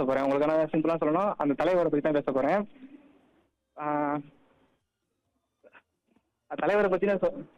போறேன் உங்களுக்கான சிம்பிளா சொல்லணும் அந்த தலைவரை பத்தி தான் பேச போறேன் ஆஹ் தலைவரை பத்தி நான் சொ-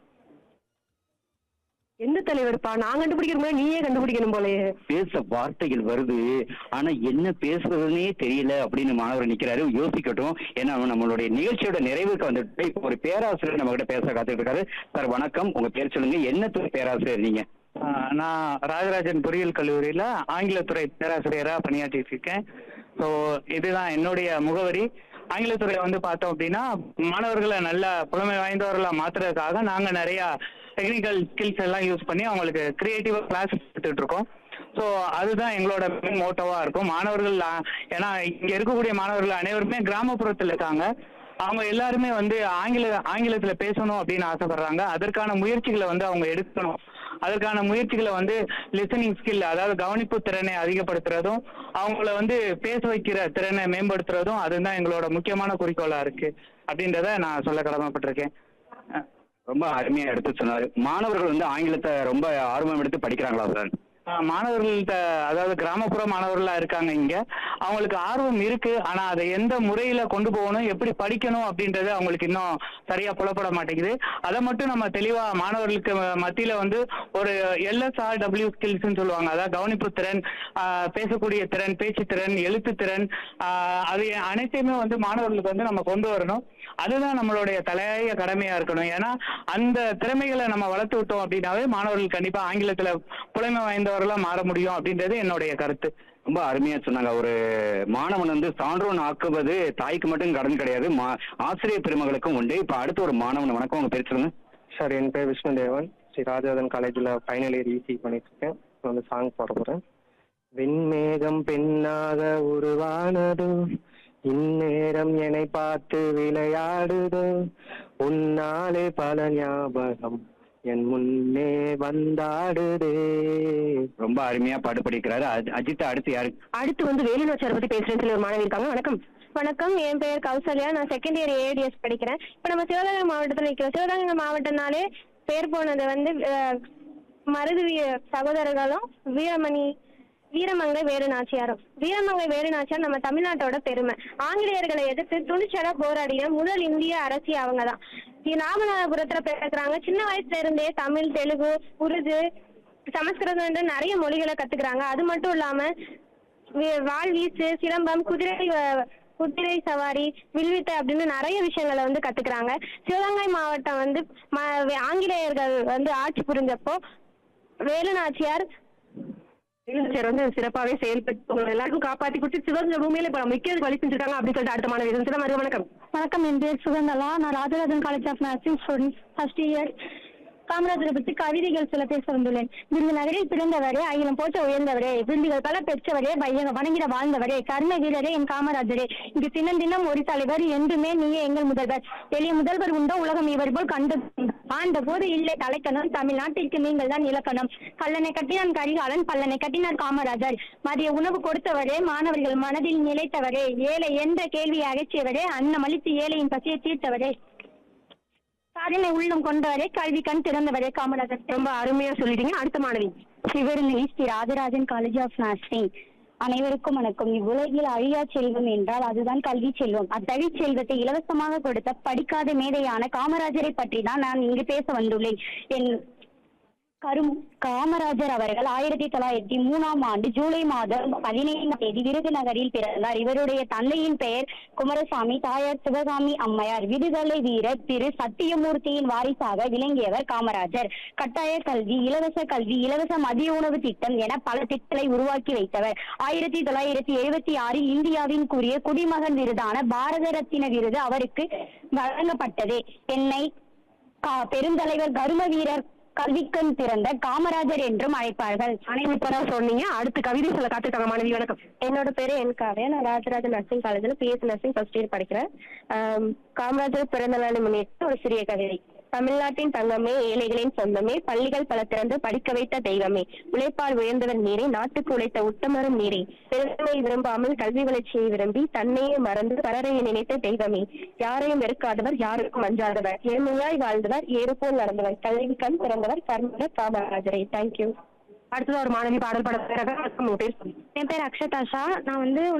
எந்த தலைவர்ப்பா நான் கண்டுபிடிக்கிற மாதிரி நீயே கண்டுபிடிக்கணும் போலயே பேச வார்த்தைகள் வருது ஆனா என்ன பேசுறதுன்னே தெரியல அப்படின்னு மாணவர் நிக்கிறாரு யோசிக்கட்டும் ஏன்னா நம்மளுடைய நிகழ்ச்சியோட நிறைவுக்கு வந்துட்டு இப்போ ஒரு பேராசிரியர் நம்ம கிட்ட பேச காத்துட்டு இருக்காரு சார் வணக்கம் உங்க பேர் சொல்லுங்க என்ன துறை பேராசிரியர் நீங்க ஆஹ் நான் ராஜராஜன் பொறியியல் கல்லூரியில ஆங்கிலத்துறை பேராசிரியரா பணியாற்றிட்டு இருக்கேன் ஸோ இதுதான் என்னுடைய முகவரி ஆங்கிலத்துறை வந்து பார்த்தோம் அப்படின்னா மாணவர்களை நல்ல புலமை வாய்ந்தவர்களா மாத்துறதுக்காக நாங்க நிறைய டெக்னிக்கல் ஸ்கில்ஸ் எல்லாம் யூஸ் பண்ணி அவங்களுக்கு கிரியேட்டிவா கிளாஸ் எடுத்துட்டு இருக்கோம் ஸோ அதுதான் எங்களோட மெயின் மோட்டோவா இருக்கும் மாணவர்கள் ஆ- ஏன்னா இங்க இருக்கக்கூடிய மாணவர்கள் அனைவருமே கிராமப்புறத்தில் இருக்காங்க அவங்க எல்லாருமே வந்து ஆங்கில ஆங்கிலத்துல பேசணும் அப்படின்னு ஆசைப்படுறாங்க அதற்கான முயற்சிகளை வந்து அவங்க எடுக்கணும் அதற்கான முயற்சிகளை வந்து லிசனிங் ஸ்கில் அதாவது கவனிப்பு திறனை அதிகப்படுத்துறதும் அவங்கள வந்து பேச வைக்கிற திறனை மேம்படுத்துறதும் அதுதான் எங்களோட முக்கியமான குறிக்கோளா இருக்கு அப்படின்றத நான் சொல்ல கடமைப்பட்டிருக்கேன் அஹ் ரொம்ப அருமையா எடுத்து சொன்னாரு மாணவர்கள் வந்து ஆங்கிலத்தை ரொம்ப ஆர்வம் எடுத்து படிக்கிறாங்களா சார் ஆஹ் மாணவர்கள்ட்ட அதாவது கிராமப்புற மாணவர்களா இருக்காங்க இங்க அவங்களுக்கு ஆர்வம் இருக்கு ஆனா அதை எந்த முறையில கொண்டு போகணும் எப்படி படிக்கணும் அப்படின்றது அவங்களுக்கு இன்னும் சரியா புலப்பட மாட்டேங்குது அதை மட்டும் நம்ம தெளிவா மாணவர்களுக்கு மத்தியில வந்து ஒரு எல்எஸ்ஆர் டபிள்யூ ஸ்கில்ஸ்னு சொல்லுவாங்க அதாவது கவனிப்பு திறன் ஆஹ் பேசக்கூடிய திறன் பேச்சு திறன் எழுத்து திறன் ஆஹ் அது அனைத்தையுமே வந்து மாணவர்களுக்கு வந்து நம்ம கொண்டு வரணும் அதுதான் நம்மளுடைய தலையாய கடமையா இருக்கணும் ஏன்னா அந்த திறமைகளை நம்ம வளர்த்து விட்டோம் அப்படின்னாவே மாணவர்கள் கண்டிப்பா ஆங்கிலத்துல புலமை வாய்ந்தவர்களா மாற முடியும் அப்படின்றது என்னுடைய கருத்து ரொம்ப அருமையா சொன்னாங்க ஒரு மாணவன் வந்து சான்றோன் ஆக்குவது தாய்க்கு மட்டும் கடன் கிடையாது மா- ஆசிரியர் பெருமகளுக்கும் உண்டு இப்ப அடுத்து ஒரு மாணவன் வணக்கம் உங்க பேர் சொல்லுங்க சார் என் பேர் விஷ்ணுதேவன் ஸ்ரீ ராஜாதன் காலேஜில் ஃபைனல் இயர் ஈசி பண்ணிட்டு இருக்கேன் இப்போ வந்து சாங் பாட போகிறேன் விண்மேகம் பெண்ணாக உருவானது இந்நேரம் என்னை பார்த்து விளையாடுது உன்னாலே பல ஞாபகம் என் முன்னே வந்தாடுதே ரொம்ப அருமையா பாட்டு படிக்கிறாரு அஜி- அஜித் அடுத்து யாரு அடுத்து வந்து வேலுநாச்சியாரை பத்தி பேசுறேன்னு சொல்லி ஒரு மாணவி இருக்காங்க வணக்கம் வணக்கம் என் பெயர் கௌசல்யா நான் செகண்ட் இயர் ஏடிஎஸ் படிக்கிறேன் இப்போ நம்ம சிவகங்கை மாவட்டத்தில் நிற்கிறோம் சிவகங்கை மாவட்டம்னாலே பேர் போனது வந்து அஹ், மருது வீ- சகோதரர்களும் வீரமணி வீரமங்கை வேறு நாச்சியாரும் வீரமங்கை வேறு நாச்சியார் நம்ம தமிழ்நாட்டோட பெருமை ஆங்கிலேயர்களை எதிர்த்து துணிச்சலா போராடிய முதல் இந்திய அரசி அவங்க தான் ராமநாதபுரத்துல பிறக்கிறாங்க சின்ன வயசுல இருந்தே தமிழ் தெலுங்கு உருது சமஸ்கிருதம் என்று நிறைய மொழிகளை கத்துக்கிறாங்க அது மட்டும் இல்லாம வி- வாள் வீச்சு சிலம்பம் குதிரை வ- குதிரை சவாரி வில்வித்தை அப்படின்னு நிறைய விஷயங்களை வந்து கத்துக்கிறாங்க சிவகங்கை மாவட்டம் வந்து ம- வே- ஆங்கிலேயர்கள் வந்து ஆட்சி புரிஞ்சப்போ வேலுநாச்சியார் வேலுநாச்சியார் வந்து சிறப்பாவே செயல்பட்டு உங்களை எல்லாருக்கும் காப்பாத்தி கொடுத்து சிவகங்கை பூமியில இப்ப நம்ம மிக்கிறது வழி செஞ்சிருக்காங்க அப்படின்னு சொல்லிட்டு அடுத்த மாணவி சில மாதிரி வணக்கம் வணக்கம் என் பேர் சுகந்தலா நான் Rajarajan college of nursing student first year காமராஜரை பற்றி கவிதைகள் சில பேச வந்துள்ளேன் விருதுநகரில் பிறந்தவரே அகிலம் போற்ற உயர்ந்தவரே விருதுகள் பல பெற்றவரே பையங்க வணங்கிட வாழ்ந்தவரே கர்ம வீரரே என் காமராஜரே இங்கு தினம் தினம் ஒரு தலைவர் என்றுமே நீயே எங்கள் முதல்வர் எளிய முதல்வர் உண்டோ உலகம் இவர் போல் கண்டு ஆண்ட போது இல்லை தலைக்கணம் தமிழ்நாட்டிற்கு நீங்கள் தான் இலக்கணம் கல்லணை கட்டினான் கரிகாலன் பல்லனை கட்டினார் காமராஜர் மதிய உணவு கொடுத்தவரே மாணவர்கள் மனதில் நிலைத்தவரே ஏழை என்ற கேள்வியை அகற்றியவரே அன்னமளித்து ஏழையின் பசியை தீர்த்தவரே சாதனை உள்ளம் கொண்டவரே கல்வி கண் திறந்தவரே காமராஜர் ரொம்ப அருமையா சொல்லிட்டீங்க அடுத்த மாணவி Sivaganga Sri Rajarajan college of nursing அனைவருக்கும் வணக்கம் இவ்வுலகில் அழியா செல்வம் என்றால் அதுதான் கல்வி செல்வம் அத்தகைய செல்வத்தை இலவசமாக கொடுத்த படிக்காத மேதையான காமராஜரை பற்றி தான் நான் இங்கு பேச வந்துள்ளேன் என் கரும் காமராஜர் அவர்கள் ஆயிரத்தி தொள்ளாயிரத்தி மூணாம் ஆண்டு ஜூலை மாதம் பதினைந்தாம் தேதி விருதுநகரில் பிறந்தார் இவருடைய தந்தையின் பெயர் குமாரசாமி தாயார் சிவகாமி அம்மையார் விடுதலை வீரர் திரு சத்தியமூர்த்தியின் வாரிசாக விளங்கியவர் காமராஜர் கட்டாய கல்வி இலவச கல்வி இலவச மதிய உணவு திட்டம் என பல திட்டங்களை உருவாக்கி வைத்தவர் ஆயிரத்தி தொள்ளாயிரத்தி எழுபத்தி ஆறில் இந்தியாவின் கூறிய குடிமகன் விருதான பாரத ரத்தின விருது அவருக்கு வழங்கப்பட்டது என்னை கா- பெருந்தலைவர் கரும வீரர் கல்விக்கண் திறந்த காமராஜர் என்றும் அழைப்பார்கள் சூப்பரா சொன்னீங்க அடுத்து கவிதை சொல்ல காத்துக்காங்க மாணவி வணக்கம் என்னோட பேரு என் காவியா நான் ராஜராஜ நர்சிங் காலேஜ்ல பிஎஸ் நர்சிங் ஃபர்ஸ்ட் இயர் படிக்கிறேன் ஆம், காமராஜர் பிறந்த நாளை முன்னிட்டு ஒரு சிறிய கவிதை தமிழ்நாட்டின் தங்கமே ஏழைகளின் சொந்தமே பள்ளிகள் பல திறந்து படிக்க வைத்த தெய்வமே உழைப்பால் உயர்ந்தவர் நீரே நாட்டுக்கு உழைத்த உத்தமரும் நீரே பெருமை விரும்பாமல் கல்வி வளர்ச்சியை விரும்பி தன்னையே மறந்து பலரையை நினைத்த தெய்வமே யாரையும் வெறுக்காதவர் யாருக்கும் அஞ்சாதவர் எளிமையாய் வாழ்ந்தவர் ஏறு போல் நடந்தவர் கல்வி கண் திறந்தவர் கர்மர் காமராஜரே தேங்க்யூ அடுத்தது ஒரு மாணவி பாடல் பாட பேர் சொல்லுங்க என் பேர் அக்ஷதாஷா நான் வந்து